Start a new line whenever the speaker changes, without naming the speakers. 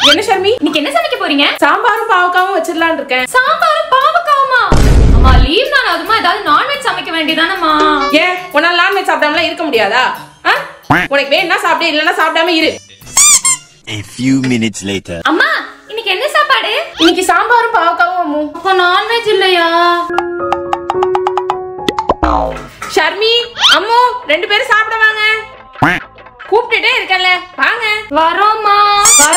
என்ன ஷர்மி
இன்னைக்கு என்ன சமைக்க போறீங்க
சாம்பாரும் பாவக்காவும் வச்சிடலாம்னு இருக்கேன்
சாம்பாரும் பாவக்காவுமா அம்மா லீவ் நாள் அதுமா ஏதாவது நான்வெஜ் சமைக்க வேண்டியதானம்மா
ஏன் உன்னால நான்வெஜ் சாப்பிடாமலாம் இருக்க முடியாதா ஆ? உனக்கு வேணும்னா சாப்பிடு இல்லைன்னா சாப்பிடாம இரு
A few minutes later.
அம்மா இன்னைக்கு என்ன சாப்பாடு
இன்னைக்கு சாம்பாரும் பாவக்காவும் அம்மு
அப்போ நான்வெஜ் இல்லையா
ஷர்மி அம்மு ரெண்டு பேரும் சாப்பிட வாங்க கூப்பிட்டுட்டே இருக்கல வாங்க
வரோம்மா வர